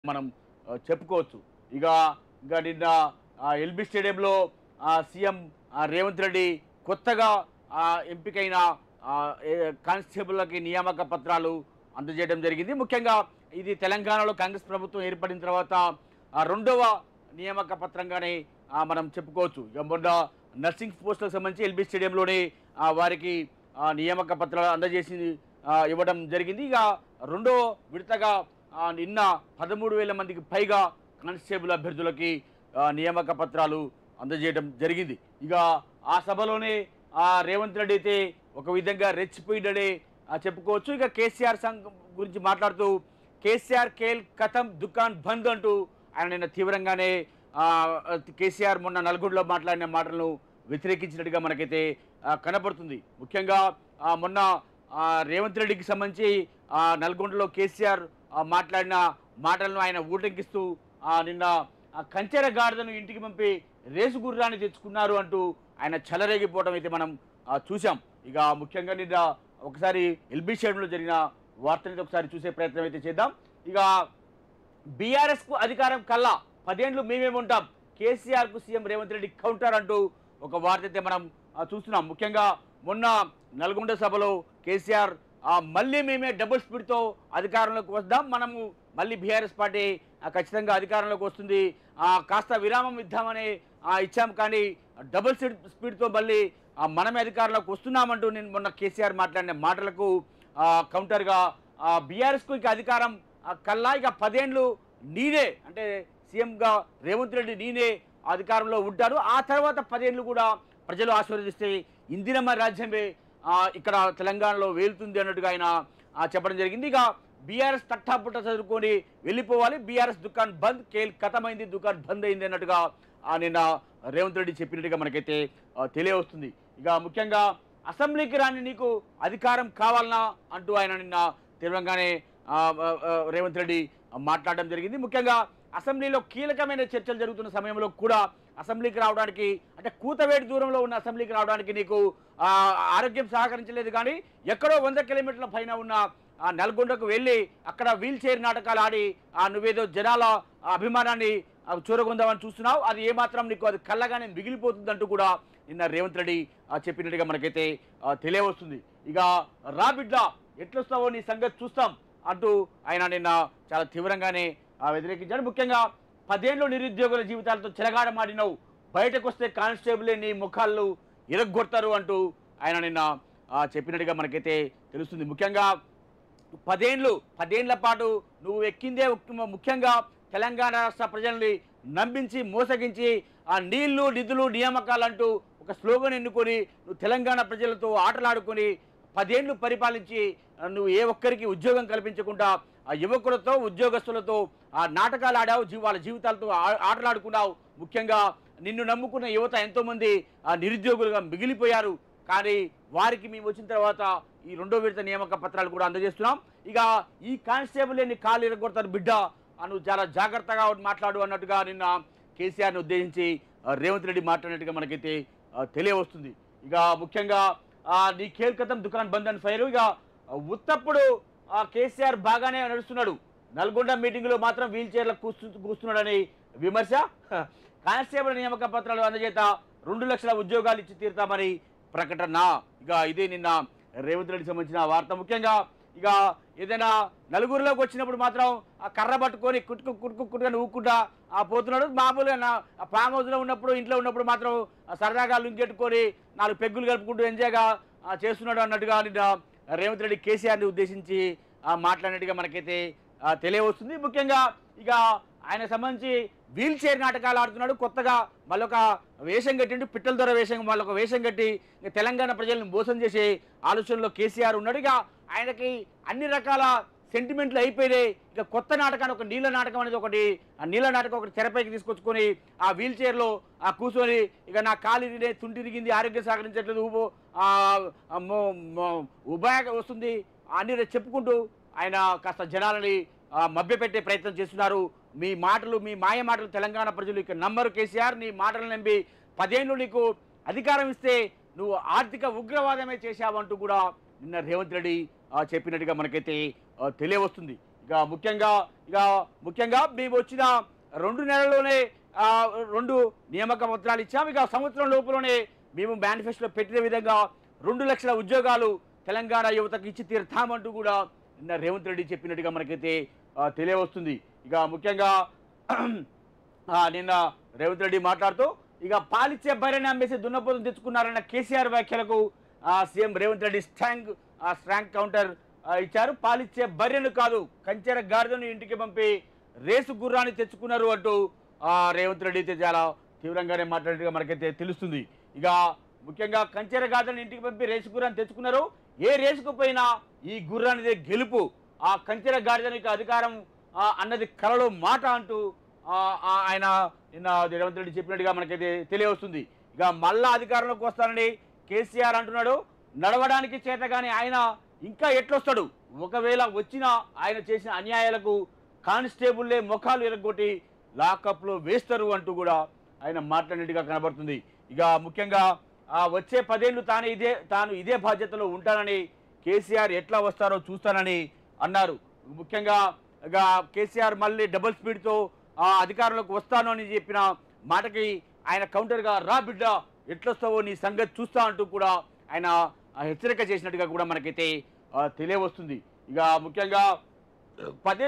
మనం ఆ, చెప్పుకోవచ్చు ఇక ఇక నిన్న ఎల్బీ స్టేడియంలో ఆ, సీఎం ఆ, రేవంత్ రెడ్డి కొత్తగా ఆ, ఎంపికైన ఆ, ఏ- కానిస్టేబుల్కి నియామక పత్రాలు అందజేయడం జరిగింది ముఖ్యంగా ఇది తెలంగాణలో కాంగ్రెస్ ప్రభుత్వం ఏర్పడిన తర్వాత ఆ, రెండవ నియామక పత్రంగానే ఆ, మనం చెప్పుకోవచ్చు ఇక మొన్న నర్సింగ్ పోస్టులకు సంబంధించి ఎల్బీ స్టేడియంలోనే ఆ, వారికి ఆ, నియామక పత్రాలు అందజేసి ఆ, ఇవ్వడం జరిగింది ఇక రెండో విడతగా ఆ, నిన్న పదమూడు వేల మందికి పైగా కానిస్టేబుల్ అభ్యర్థులకి ఆ, నియామక పత్రాలు అందజేయడం జరిగింది ఇక ఆ సభలోనే ఆ, రేవంత్ రెడ్డి అయితే ఒక విధంగా రెచ్చిపోయిడనే ఆ, చెప్పుకోవచ్చు ఇక కేసీఆర్ సంఘం గురించి మాట్లాడుతూ కేసీఆర్ కేల్ కథం దుకాన్ బంద్ అంటూ ఆయన నిన్న తీవ్రంగానే ఆ, కేసీఆర్ మొన్న నల్గొండలో మాట్లాడిన మాటలను వ్యతిరేకించినట్టుగా మనకైతే ఆ, కనపడుతుంది ముఖ్యంగా ఆ, మొన్న ఆ, రేవంత్ రెడ్డికి సంబంధించి ఆ, నల్గొండలో కేసీఆర్ ఆ, మాట్లాడిన మాటలను ఆయన ఊటంకిస్తూ ఆ, నిన్న ఆ కంచెర గాడిదను ఇంటికి పంపి రేసు గుర్రాన్ని తెచ్చుకున్నారు అంటూ ఆయన చెలరేగిపోవడం అయితే మనం ఆ, చూసాం ఇక ముఖ్యంగా నిన్న ఒకసారి ఎల్బీ స్టేడియంలో జరిగిన వార్తని ఒకసారి చూసే ప్రయత్నం అయితే చేద్దాం ఇక బీఆర్ఎస్ కు అధికారం కల్లా పదేండ్లు మేమేముంటాం కేసీఆర్ కు సీఎం రేవంత్ రెడ్డి కౌంటర్ అంటూ ఒక వార్త అయితే మనం ఆ, చూస్తున్నాం ముఖ్యంగా మొన్న నల్గొండ సభలో కేసీఆర్ ఆ, మళ్ళీ మేమే డబుల్ స్పీడ్తో అధికారంలోకి వద్దాం మనము మళ్ళీ బీఆర్ఎస్ పార్టీ ఆ, ఖచ్చితంగా అధికారంలోకి వస్తుంది ఆ, కాస్త విరామం ఇద్దామని ఆ, ఇచ్చాం కానీ డబుల్ స్పీడ్ స్పీడ్తో మళ్ళీ ఆ, మనమే అధికారంలోకి వస్తున్నామంటూ నేను మొన్న కేసీఆర్ మాట్లాడిన మాటలకు ఆ, కౌంటర్గా బీఆర్ఎస్కు ఇక అధికారం ఆ, కల్లా ఇక పదేండ్లు నీనే అంటే సీఎంగా రేవంత్ రెడ్డి నేనే అధికారంలో ఉంటారు ఆ తర్వాత పదేళ్ళు కూడా ప్రజలు ఆశీర్వదిస్తే ఇందిరమ్మ రాజ్యమే ఆ, ఇక్కడ తెలంగాణలో వేలుతుంది అన్నట్టుగా ఆయన ఆ, చెప్పడం జరిగింది ఇక బీఆర్ఎస్ తట్టాపుట్ట చదువుకొని వెళ్ళిపోవాలి బీఆర్ఎస్ దుకాన్ బంద్ కేల్ కథమైంది దుకాన్ బంద్ అయింది అన్నట్టుగా ఆ, నిన్న రేవంత్ రెడ్డి చెప్పినట్టుగా మనకైతే ఆ, తెలియవస్తుంది ఇక ముఖ్యంగా అసెంబ్లీకి రాని నీకు అధికారం కావాలనా అంటూ ఆయన నిన్న తీవ్రంగానే ఆ, ఆ, ఆ, రేవంత్ రెడ్డి మాట్లాడడం జరిగింది ముఖ్యంగా అసెంబ్లీలో కీలకమైన చర్చలు జరుగుతున్న సమయంలో కూడా అసెంబ్లీకి రావడానికి అంటే కూతవేటి దూరంలో ఉన్న అసెంబ్లీకి రావడానికి నీకు ఆ, ఆరోగ్యం సహకరించలేదు కానీ ఎక్కడో వంద కిలోమీటర్ల పైన ఉన్న ఆ నల్గొండకు వెళ్ళి అక్కడ వీల్ చైర్ నాటకాలు ఆడి ఆ నువ్వేదో జనాల అభిమానాన్ని ఆ, చూరగొందామని చూస్తున్నావు అది ఏమాత్రం నీకు అది కళ్ళగానే మిగిలిపోతుందంటూ కూడా నిన్న రేవంత్ రెడ్డి ఆ, చెప్పినట్టుగా మనకైతే ఆ, తెలియవస్తుంది ఇక రా బిడ్డ ఎట్లొస్తావో నీ సంగతి చూస్తాం అంటూ ఆయన నిన్న చాలా తీవ్రంగానే ఆ, వ్యతిరేకించాడు ముఖ్యంగా పదేళ్ళు నిరుద్యోగుల జీవితాలతో చెలగాడమాడినవు బయటకు వస్తే కానిస్టేబులే నీ ముఖాలు ఇరగొడతారు అంటూ ఆయన నిన్న ఆ, చెప్పినట్టుగా మనకైతే తెలుస్తుంది ముఖ్యంగా పదేండ్లు పదేండ్ల పాటు నువ్వు ఎక్కిందే ఉక్- ముఖ్యంగా తెలంగాణ రాష్ట్ర ప్రజల్ని నమ్మించి మోసగించి ఆ నీళ్లు నిధులు నియామకాలు అంటూ ఒక స్లోగన్ ఎన్నుకొని నువ్వు తెలంగాణ ప్రజలతో ఆటలాడుకొని పదేండ్లు పరిపాలించి ఆ, నువ్వు ఏ ఒక్కరికి ఉద్యోగం కల్పించకుండా ఆ యువకులతో ఉద్యోగస్తులతో ఆ నాటకాలు ఆడావు జీ వాళ్ళ జీవితాలతో ఆ- ఆటలాడుకున్నావు ముఖ్యంగా నిన్ను నమ్ముకున్న యువత ఎంతోమంది ఆ నిరుద్యోగులుగా మిగిలిపోయారు కానీ వారికి మేము వచ్చిన తర్వాత ఈ రెండో విడత నియామక పత్రాలు కూడా అందజేస్తున్నాం ఇక ఈ కానిస్టేబుల్ ఎన్ని కాలు ఇరగొడతారు బిడ్డ అను చాలా జాగ్రత్తగా మాట్లాడు అన్నట్టుగా నిన్న కేసీఆర్ని ఉద్దేశించి ఆ, రేవంత్ రెడ్డి మాట్లాడినట్టుగా మనకైతే ఆ, తెలియవస్తుంది ఇక ముఖ్యంగా ఆ, నీ కేల్కతం దుకాన్ బంద్ అని ఫైర్ ఇక ఆ, ఉత్తప్పుడు ఆ, కేసీఆర్ బాగానే నడుస్తున్నాడు నల్గొండ మీటింగ్లో మాత్రం వీల్ చైర్ల కూస్తు కూస్తున్నాడని విమర్శ హ, కానిస్టేబుల్ నియామక పత్రాలు అందజేత రెండు లక్షల ఉద్యోగాలు ఇచ్చి తీరుతామని ప్రకటన ఇక ఇదే నిన్న రేవంత్ రెడ్డికి సంబంధించిన వార్త ముఖ్యంగా ఇక ఏదైనా నలుగురిలోకి వచ్చినప్పుడు మాత్రం ఆ కర్ర పట్టుకొని కుట్టుకు కుట్టుకు కుట్టుకొని ఊక్కుంటా ఆ పోతున్నాడు మామూలుగా నా ఆ ఫామ్ హౌస్లో ఉన్నప్పుడు ఇంట్లో ఉన్నప్పుడు మాత్రం ఆ సరదాగా లుంగెట్టుకొని నాలుగు పెగ్గులు కలుపుకుంటూ ఎంజాయ్గా ఆ, చేస్తున్నాడు అన్నట్టుగా నిన్న రేవంత్ రెడ్డి కేసీఆర్ని ఉద్దేశించి ఆ, మాట్లాడినట్టుగా మనకైతే ఆ, తెలియవస్తుంది ముఖ్యంగా ఇక ఆయన సంబంధించి వీల్ చైర్ నాటకాలు ఆడుతున్నాడు కొత్తగా మళ్ళొక వేషం కట్టిండు పిట్టల దొర వేషం మళ్ళొక వేషం కట్టి ఇక తెలంగాణ ప్రజలను మోసం చేసే ఆలోచనలో కేసీఆర్ ఉన్నాడు ఇక ఆయనకి అన్ని రకాల సెంటిమెంట్లు అయిపోయినాయి ఇక కొత్త నాటకాన్ని ఒక నీళ్ళ నాటకం అనేది ఒకటి ఆ నీళ్ళ నాటకం ఒకటి తెరపైకి తీసుకొచ్చుకొని ఆ వీల్ చైర్లో ఆ కూర్చొని ఇక నా కాలు ఇరిగినాయి తుంటి ఇరిగింది ఆరోగ్యం సహకరించట్లేదు ఊబో ఆ, ఆ, మో- మో- ఉభయ వస్తుంది అన్ని చెప్పుకుంటూ ఆయన కాస్త జనాలని ఆ, మభ్యపెట్టే ప్రయత్నం చేస్తున్నారు మీ మాటలు మీ మాయ మాటలు తెలంగాణ ప్రజలు ఇక నమ్మరు కేసీఆర్ నీ మాటలు నమ్మి పదేళ్ళు నీకు అధికారం ఇస్తే నువ్వు ఆర్థిక ఉగ్రవాదమే చేశావంటూ కూడా నిన్న రేవంత్ రెడ్డి ఆ, చెప్పినట్టుగా మనకైతే ఆ, తెలియవస్తుంది ఇక ఇక ముఖ్యంగా ఇక ముఖ్యంగా మేము వచ్చిన రెండు నెలల్లోనే ఆ, రెండు నియామక పత్రాలు ఇచ్చాం ఇక సంవత్సరం లోపలనే మేము మేనిఫెస్టోలో పెట్టిన విధంగా రెండు లక్షల ఉద్యోగాలు తెలంగాణ యువతకు ఇచ్చి తీరుతామంటూ కూడా నిన్న రేవంత్ రెడ్డి చెప్పినట్టుగా మనకైతే ఆ, తెలియవస్తుంది ఇక ముఖ్యంగా ఆ, నిన్న రేవంత్ రెడ్డి మాట్లాడుతూ ఇక పాలిచ్చే బర్రెని అమ్మేసి దున్నపోతులు తెచ్చుకున్నారన్న కేసీఆర్ వ్యాఖ్యలకు ఆ, సీఎం రేవంత్ రెడ్డి స్ట్రాంగ్ ఆ, స్ట్రాంగ్ కౌంటర్ ఆ, ఇచ్చారు పాలిచ్చే బర్రెను కాదు కంచెర గాడిదను ఇంటికి పంపి రేసు గుర్రాన్ని తెచ్చుకున్నారు అంటూ ఆ, రేవంత్ రెడ్డి అయితే చాలా తీవ్రంగానే మాట్లాడినట్టుగా మనకైతే తెలుస్తుంది ఇక ముఖ్యంగా కంచెర గాడిదను ఇంటికి పంపి రేసు గుర్రాన్ని తెచ్చుకున్నారు ఏ రేసుకు పోయినా ఈ గుర్రానిదే గెలుపు ఆ కంచెర గాడిదనికి అధికారం ఆ, అన్నది కలలో మాట అంటూ ఆ, ఆ, ఆయన నిన్న రేవంత్ రెడ్డి చెప్పినట్టుగా మనకైతే తెలియవస్తుంది ఇక మళ్ళా అధికారంలోకి వస్తానని కేసీఆర్ అంటున్నాడు నడవడానికి చేత కానీ ఆయన ఇంకా ఎట్లొస్తాడు ఒకవేళ వచ్చినా ఆయన చేసిన అన్యాయాలకు కానిస్టేబుల్లే ముఖాలు ఎరగొట్టి లాకప్లో వేస్తారు అంటూ కూడా ఆయన మాట్లాడినట్టుగా కనబడుతుంది ఇక ముఖ్యంగా ఆ వచ్చే పదేళ్ళు తాను ఇదే తాను ఇదే బాధ్యతలో ఉంటానని కేసీఆర్ ఎట్లా వస్తారో చూస్తానని అన్నారు ముఖ్యంగా ఇక కేసీఆర్ మళ్ళీ డబుల్ స్పీడ్తో ఆ అధికారంలోకి వస్తాను అని చెప్పిన మాటకి ఆయన కౌంటర్గా రా బిడ్డ ఎట్లొస్తావో నీ సంగతి చూస్తా అంటూ కూడా ఆయన ఆ హెచ్చరిక చేసినట్టుగా కూడా మనకైతే ఆ, తెలియవస్తుంది ఇక ముఖ్యంగా పదే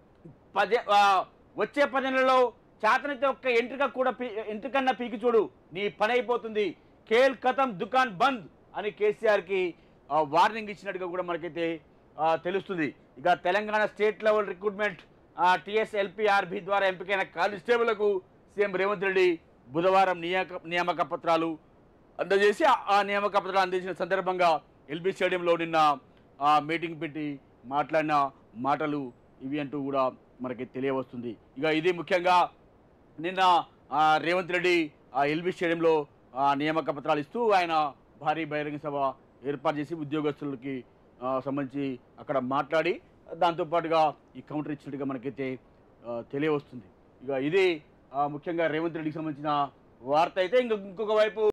పదే ఆ, వచ్చే పది నెలలో చేతనైతే ఒక్క ఎంట్రిక కూడా పీ ఎంట్రికన్నా పీకి చూడు నీ పని అయిపోతుంది ఖేల్ కథం దుకాన్ బంద్ అని కేసీఆర్కి వార్నింగ్ ఇచ్చినట్టుగా కూడా మనకైతే ఆ, తెలుస్తుంది ఇక Telangana state level recruitment TSLPRB ద్వారా ఎంపికైన కానిస్టేబుల్కు సీఎం రేవంత్ రెడ్డి బుధవారం నియామక నియామక పత్రాలు అందజేసి ఆ- ఆ నియామక పత్రాలు అందించిన సందర్భంగా ఎల్బీ స్టేడియంలో నిన్న ఆ, మీటింగ్ పెట్టి మాట్లాడిన మాటలు ఇవి అంటూ కూడా మనకి తెలియవస్తుంది ఇక ఇది ముఖ్యంగా నిన్న ఆ, రేవంత్ రెడ్డి ఆ ఎల్బీ స్టేడియంలో ఆ, నియామక పత్రాలు ఇస్తూ ఆయన భారీ బహిరంగ సభ ఏర్పాటు చేసి ఉద్యోగస్తులకి ఆ, సంబంధించి అక్కడ మాట్లాడి దాంతోపాటుగా ఈ కౌంటర్ ఇచ్చినట్టుగా మనకైతే ఆ, తెలియవస్తుంది ఇక ఇది ఆ, ముఖ్యంగా రేవంత్ రెడ్డికి సంబంధించిన వార్త అయితే ఇంక ఇంకొక వైపు